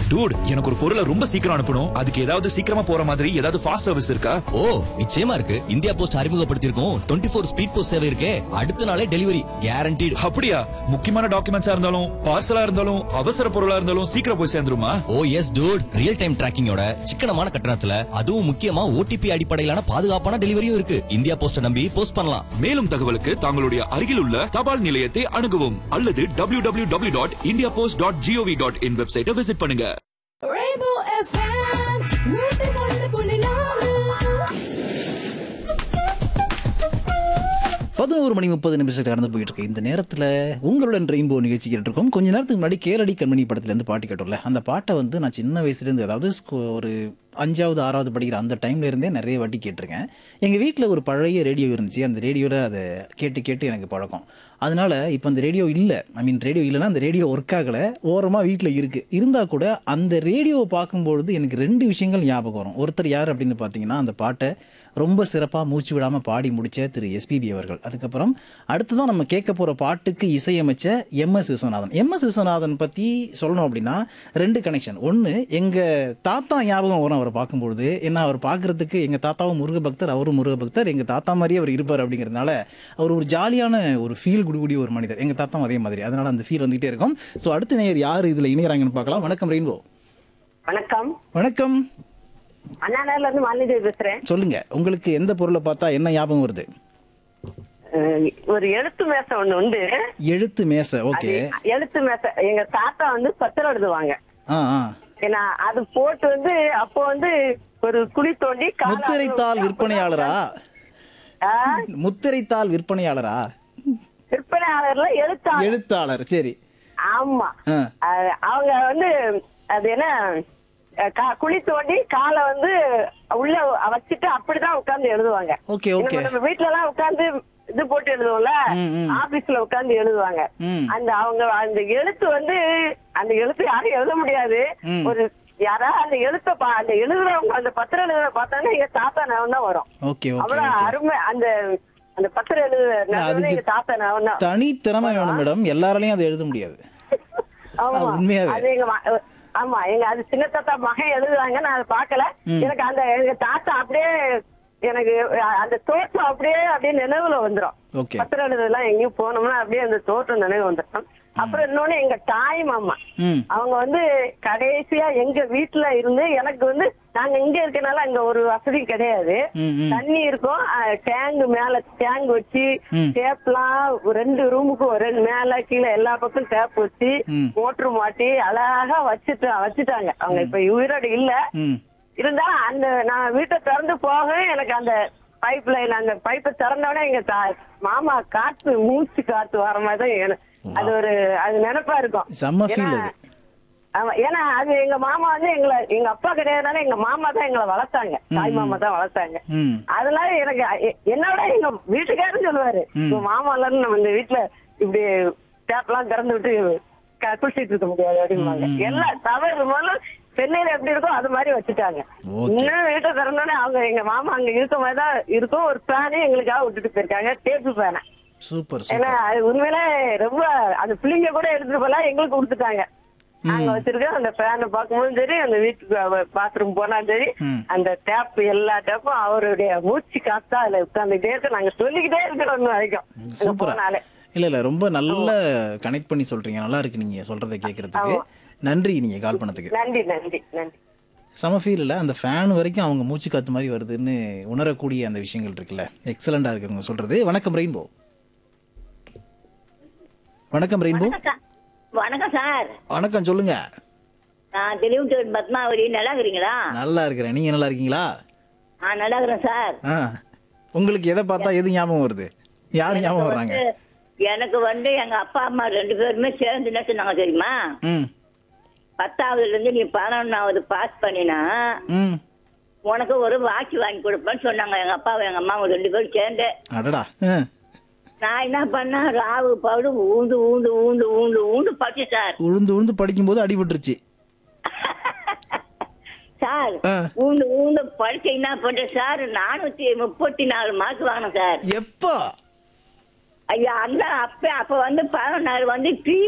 Dude எனக்கு ஒரு பொருளை ரொம்ப சீக்கிரம் அனுப்பணும் அதுக்கு ஏதாவது சீக்கிரமா போற மாதிரி ஏதாவது ஃபாஸ்ட் சர்வீஸ் இருக்கா ஓ நிச்சயமா இருக்கு இந்தியா போஸ்ட் அறிமுகப்படுத்தியிருக்கோம் டுவெண்ட்டி ஃபோர் ஸ்பீட் போஸ்ட் சேவை இருக்கே அடுத்த நாளே டெலிவரி கேரண்டீடு அப்படியா முக்கியமான டாக்குமெண்ட்ஸா இருந்தாலும் பார்சலா இருந்தாலும் அவசர பொருளா இருந்தாலும் சீக்கிரம் போய் சேர்ந்துருமா oh yes dude real time டிராக்கிங்கோட சிக்கனமான கட்டணத்துல அதுவும் முக்கியமா ஓடிபி அடிப்படையிலான பாதுகாப்பான டெலிவரியும் இருக்கு இந்தியா போஸ்ட நம்பி போஸ்ட் பண்ணலாம் மேலும் தகவலுக்கு தங்களுடைய அருகில் உள்ள தபால் நிலையத்தை அணுகவும் அல்லது W W W dot India post dot GOV dot in வெப்சைட்டை விசிட் பண்ணுங்க Rainbow FM, நூத்தி ஒன்று புள்ளி நாலு. பதினோரு மணி முப்பது நிமிஷத்துக்கு கடந்து போயிட்டு இருக்கு இந்த நேரத்தில் உங்களுடன் ரெயின்போ நிகழ்ச்சி கேட்டு இருக்கோம் கொஞ்ச நேரத்துக்கு முன்னாடி கேரடி கண்மணி படத்துலேருந்து பாட்டு கேட்டோம்ல அந்த பாட்டை வந்து நான் சின்ன வயசுலேருந்து அதாவது ஸ்கூ- ஒரு அஞ்சாவது ஆறாவது படிக்கிற அந்த டைம்ல இருந்தே நிறைய வாட்டி கேட்டிருக்கேன் எங்கள் வீட்டில் ஒரு பழைய ரேடியோ இருந்துச்சு அந்த ரேடியோவில் அதை கேட்டு கேட்டு எனக்கு பழக்கம் அதனால இப்போ அந்த ரேடியோ இல்லை ஐ மீன் ரேடியோ இல்லைன்னா அந்த ரேடியோ ஒர்க் ஆகலை ஓரமாக வீட்டில் இருக்குது இருந்தால் கூட அந்த ரேடியோவை பார்க்கும்பொழுது எனக்கு ரெண்டு விஷயங்கள் ஞாபகம் வரும் ஒருத்தர் யார் அப்படின்னு பார்த்தீங்கன்னா அந்த பாட்டை ரொம்ப சிறப்பாக மூச்சு விடாமல் பாடி முடிச்ச திரு எஸ்பிபி அவர்கள் அதுக்கப்புறம் அடுத்ததான் நம்ம கேட்க போகிற பாட்டுக்கு இசையமைச்ச எம்எஸ் விஸ்வநாதன் எம்எஸ் விஸ்வநாதன் பற்றி சொல்லணும் அப்படின்னா ரெண்டு கனெக்ஷன் ஒன்று எங்கள் தாத்தா ஞாபகம் வரும் அவரை பார்க்கும்பொழுது ஏன்னா அவர் பார்க்குறதுக்கு எங்கள் தாத்தாவும் முருக பக்தர் அவரும் முருக பக்தர் எங்கள் தாத்தா மாதிரியே அவர் இருப்பார் அப்படிங்கிறதுனால அவர் ஒரு ஜாலியான ஒரு ஃபீல் கொடுக்கக்கூடிய ஒரு மனிதர் எங்கள் தாத்தாவும் அதே மாதிரி அதனால் அந்த ஃபீல் வந்துகிட்டே இருக்கும் ஸோ அடுத்த நேயர் யார் இதில் இணையறாங்கன்னு பார்க்கலாம் வணக்கம் ரெயின்போ வணக்கம் வணக்கம் அண்ணா நகர்ல இருந்து மாலினி பேசுறேன் சொல்லுங்க உங்களுக்கு எந்த பொருளை பார்த்தா என்ன ஞாபகம் வருது அஹ் ஒரு எழுத்து மேசை ஒண்ணு உண்டு எழுத்து மேசை ஓகே அது எழுத்து மேசை எங்க தாத்தா வந்து பத்திரம் எழுதுவாங்க ஆ ஆ ஏன்னா அது போட்டு வந்து அப்போ வந்து ஒரு குழி தோண்டி காலை முத்திரைத்தாள் விற்பனையாளரா ஆஹ், முத்திரைத்தாள் விற்பனையாளரா விற்பனையாளர்ல எழுத்தாளர் எழுத்தாளர் சரி ஆமா ஆ. அஹ் அவங்க வந்து அது என்ன அஹ் கா- குழி தோண்டி காலை வந்து உள்ள வச்சுட்டு அப்படிதான் உட்கார்ந்து எழுதுவாங்க ஓகே ஓகே நம்ம நம்ம வீட்ல எல்லாம் உட்கார்ந்து இது போட்டு எழுதுவோம்ல ம், ம். ஆபீஸ்ல உட்கார்ந்து எழுதுவாங்க ம். அந்த அவங்க அந்த எழுத்து வந்து அந்த எழுத்து யாரும் எழுத முடியாது ம். ஒரு யாராவது அந்த எழுத்த பா அந்த எழுதுறவங்க அந்த பத்திரம் எழுதுற பார்த்தாங்கன்னா எங்க தாத்தா ஞாபகம் தான் வரும் ஓகே ஓகே அவ்வளவு ஓகே அருமை அந்த அந்த பத்திரம் எழுதுற ஞாபகம் அதுக்கு எங்க தாத்தா ஞாபகம் தான் தனி திறமை வேணும் மேடம் எல்லாராலையும் அதை எழுத முடியாது ஆமா. அது உண்மையாவே. அது எங்க ம- ஆமா எங்க அது சின்ன தாத்தா மகன் எழுதுறாங்க நான் அதை பார்க்கல எனக்கு அந்த எங்க தாத்தா அப்படியே எனக்கு அ- அந்த தோற்றம் அப்படியே அப்படியே நினைவுல வந்துரும் ஓகே பத்திரம் எழுதெல்லாம் எங்கேயும் போனோம்னா அப்படியே அந்த தோற்றம் நினைவு வந்துடும் அப்புறம் இன்னொன்னு எங்க தாய் மாமா ம் அவங்க வந்து கடைசியா எங்க வீட்டுல இருந்து எனக்கு வந்து நாங்க இங்க இருக்கனால அங்க ஒரு வசதி கிடையாது ம், ம். தண்ணி இருக்கும் டேங்க் மேல டேங்க் வச்சு ம். டேப்லாம் ரெண்டு ரூமுக்கு ரெண்டு மேல கீழே எல்லா பக்கம் டேப் வச்சு ம். மோட்டர் மாட்டி அழகா வச்சுட்டு வச்சுட்டாங்க அவங்க இப்ப உயிரோடு இல்ல ம் இருந்தா அந்த நான் வீட்டை திறந்து போக எனக்கு அந்த பைப் லைன் அந்த பைப்பை திறந்தோடனே எங்க தா- மாமா காத்து மூச்சு காத்து வர மாதிரி தான் எனக்கு- அது ஒரு அது நினைப்பா இருக்கும் செம்ம feel ஏன்னா- அது. ஆமா ஏன்னா அது எங்க மாமா வந்து எங்களை எங்க அப்பா கிடையாதுனால எங்க மாமா தான் எங்களை வளர்த்தாங்க தாய் மாமா தான் வளர்த்தாங்க ம் அதனால எனக்கு எ- என்னோட எங்க வீட்டுக்காரரும் சொல்லுவாரு உங்க மாமா எல்லாரும் நம்ம இந்த வீட்டுல இப்படி டேப்லாம் திறந்து விட்டு க- குளிச்சிட்டு இருக்க முடியாது அப்படிம்பாங்க எல்லாம் தவறு முதல்ல சென்னையில எப்படி இருக்கோ அது மாதிரி வச்சுட்டாங்க Okay. இன்னும் வீட்டை திறந்தோடனே அவங்க எங்க மாமா அங்க இருக்க மாதிரி தான் இருக்கும் ஒரு ஃபேனே எங்களுக்காக விட்டுட்டு போயிருக்காங்க டேப்பு ஃபேனை சூப்பர் ஏன்னா சூப்பர் அது உண்மையிலே ரொம்ப அந்த பிள்ளைங்க கூட எடுத்துட்டு போல எங்களுக்கு கொடுத்துட்டாங்க நாங்க வச்சிருக்கோம் அந்த ஃபேனை பார்க்கும்போதும் சரி அந்த வீட்டுக்கு பாத்ரூம் போனாலும் சரி ம். அந்த டேப் எல்லா டேப்பும் அவருடைய மூச்சு காத்தா அதுல உட்காந்துட்டே இருக்கு நாங்க சொல்லிக்கிட்டே இருக்கிறோம் இன்னும் வரைக்கும் அங்க சூப்பரா போனாலே இல்ல இல்ல ரொம்ப நல்ல கனெக்ட் பண்ணி சொல்றீங்க நல்லா இருக்கு நீங்க சொல்றதை கேட்கறதுக்கு நன்றி நீங்க கால் பண்ணதுக்கு நன்றி நன்றி நன்றி செம ஃபீல் இல்லை அந்த ஃபேன் வரைக்கும் அவங்க மூச்சு காத்து மாதிரி வருதுன்னு உணரக்கூடிய அந்த விஷயங்கள் இருக்குல்ல எக்ஸலண்டா இருக்குங்க சொல்றது வணக்கம் ரெயின்போ வணக்கம் ரெயின்போ வணக்கம் சார் வணக்கம் சொல்லுங்க நான் தெளிவுத்தூர் பத்மாவதி நல்லா இருக்கிறீங்களா நல்லா இருக்கிறேன் நீங்க நல்லா இருக்கீங்களா ஆ நல்லா இருக்கிறேன் சார் ஆ உங்களுக்கு எதை பார்த்தா எது ஞாபகம் வருது யார் ஞாபகம் வர்றாங்க எனக்கு வந்து எங்க அப்பா அம்மா ரெண்டு பேருமே சேர்ந்து என்ன சொன்னாங்க தெரியுமா ம் பத்தாவதுல இருந்து நீ பதினொன்னாவது பாஸ் பண்ணினா ம் உனக்கு ஒரு வாட்ச் வாங்கி கொடுப்பேன்னு சொன்னாங்க எங்க அப்பாவும் எங்க அம்மாவும் ரெண்டு பேரும் சேர்ந்து அடடா ஆ நான் என்ன பண்ணேன் ராவு பாடு ஊந்து ஊந்து ஊந்து ஊந்து ஊந்து படிச்சு சார் உழுந்து உழுந்து படிக்கும்போது அடிபட்டுருச்சு சார் ஆ. ஊந்து ஊந்து படிச்சு என்ன பண்றேன் சார் நானூத்தி முப்பத்தி நாலு மார்க் வாங்கினேன் சார் எப்போ ஐயா அந்த அப்ப அப்ப வந்து பதினொன்னாயிரம் வந்து டி